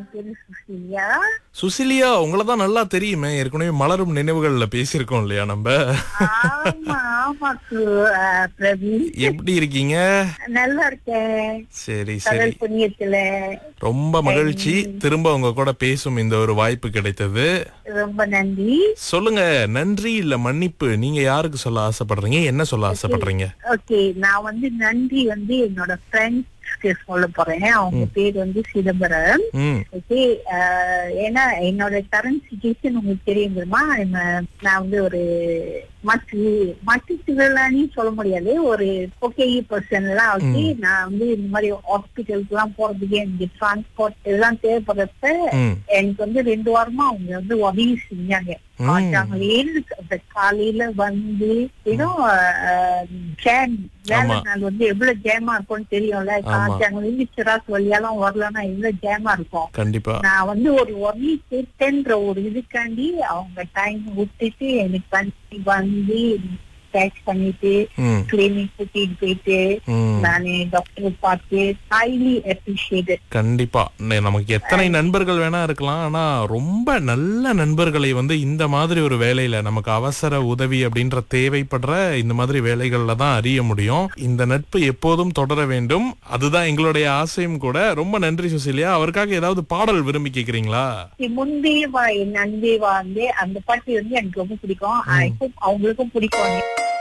என் பேரு சுசிலியா சுசிலியா உங்களை தான் நல்லா தெரியுமே ஏற்கனவே மலரும் நினைவுகள்ல பேசியிருக்கோம் இல்லையா நம்ம ஆமா ஆமா சு- ஆ, பிரவீன் எப்படி இருக்கீங்க நல்லா இருக்கேன் சரி சரி கடல் புண்ணியத்துல ரொம்ப மகிழ்ச்சி திரும்ப உங்க கூட பேசும் இந்த ஒரு வாய்ப்பு கிடைத்தது ரொம்ப நன்றி சொல்லுங்க நன்றி இல்ல மன்னிப்பு நீங்க யாருக்கு சொல்ல ஆசைப்படுறீங்க என்ன சொல்ல ஆசைப்படுறீங்க ஓகே நான் வந்து நன்றி வந்து என்னோட ஃப்ரெண்ட்ஸ்க்கு சொல்ல போறேன் அவங்க பேர் வந்து சிதம்பரம் ம் ஓகே ஏன்னா என்னோட கரண்ட் சுச்சுவேஷன் உங்களுக்கு தெரியும் தெரியுமா நம்ம- நான் வந்து ஒரு மற்ற மாற்றுத்திறனாளி சொல்ல முடியாது ஒரு ஓகே பர்சன் எல்லாம் வச்சு நான் வந்து இந்த மாதிரி ஹாஸ்பிட்டலுக்கு எல்லாம் போறதுக்கு எனக்கு டிரான்ஸ்போர்ட் இதெல்லாம் தேவைப்படுறப்ப ம் எனக்கு வந்து ரெண்டு வாரமா அவங்க வந்து உதவி செஞ்சாங்க காட்டாங்களேன்னு அந்த காலையில வந்து ஏதோ ஜேம் வேலை ஆமா. நாள் வந்து எவ்வளவு ஜேமா இருக்கும்னு தெரியும்ல ஆமா. காட்டாங்களேன்னு சிராஸ் வழியாலாம் வரலன்னா எவ்வளவு ஜேமா இருக்கும் கண்டிப்பா நான் வந்து ஒரு உதவி கேட்டேன்ற ஒரு இதுக்காண்டி அவங்க டைம் விட்டுட்டு எனக்கு பண்ணி வந்து பேக் பண்ணிட்டு ம் கிளினிக் கூட்டிட்டு போயிட்டு ம் நானு டாக்டர் பார்த்து ஹைலி அப்ரிஷியேட்டட் கண்டிப்பா நே- நமக்கு எத்தனை நண்பர்கள் வேணா இருக்கலாம் ஆனா ரொம்ப நல்ல நண்பர்களை வந்து இந்த மாதிரி ஒரு வேலையில நமக்கு அவசர உதவி அப்படின்ற தேவைப்படுற இந்த மாதிரி வேலைகள்ல தான் அறிய முடியும் இந்த நட்பு எப்போதும் தொடர வேண்டும் அதுதான் எங்களுடைய ஆசையும் கூட ரொம்ப நன்றி சுசிலியா அவருக்காக ஏதாவது பாடல் விரும்பி கேக்குறீங்களா முன்பே வா என் அன்பே வா வந்து அந்த பாட்டு வந்து எனக்கு ரொம்ப பிடிக்கும் I hope அவங்களுக்கும் பிடிக்கும்